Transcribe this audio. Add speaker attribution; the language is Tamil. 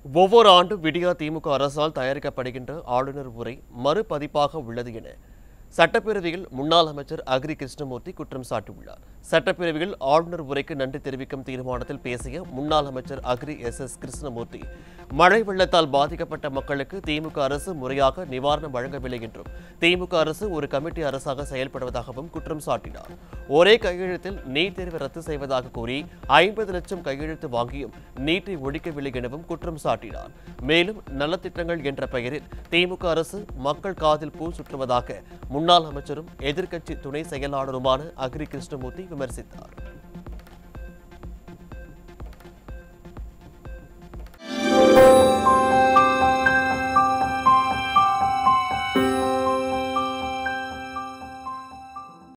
Speaker 1: ஒவ்வொரு ஆண்டும் விடியா திமுக அரசால் தயாரிக்கப்படுகின்ற ஆளுநர் உரை மறுபதிப்பாக உள்ளது என சட்டப்பேரவையில் முன்னாள் அமைச்சர் அக்ரி கிருஷ்ணமூர்த்தி குற்றம் சாட்டியுள்ளார் சட்டப்பேரவையில் ஆளுநர் உரைக்கு நன்றி தெரிவிக்கும் தீர்மானத்தில் பேசிய முன்னாள் அமைச்சர் அக்ரி எஸ் எஸ் கிருஷ்ணமூர்த்தி மழை வெள்ளத்தால் பாதிக்கப்பட்ட மக்களுக்கு திமுக அரசு முறையாக நிவாரணம் வழங்கவில்லை என்றும் திமுக அரசு ஒரு கமிட்டி அரசாக செயல்படுவதாகவும் குற்றம் சாட்டினார் ஒரே கையெழுத்தில் நீட் தேர்வை ரத்து செய்வதாக கூறி ஐம்பது லட்சம் கையெழுத்து வாங்கியும் நீட்டை ஒழிக்கவில்லை எனவும் குற்றம் சாட்டினார் மேலும் நலத்திட்டங்கள் என்ற பெயரில் திமுக அரசு மக்கள் காதில் பூ சுற்றுவதாக முன்னாள் அமைச்சரும் எதிர்க்கட்சி துணை செயலாளருமான அக்ரி கிருஷ்ணமூர்த்தி விமர்சித்தார்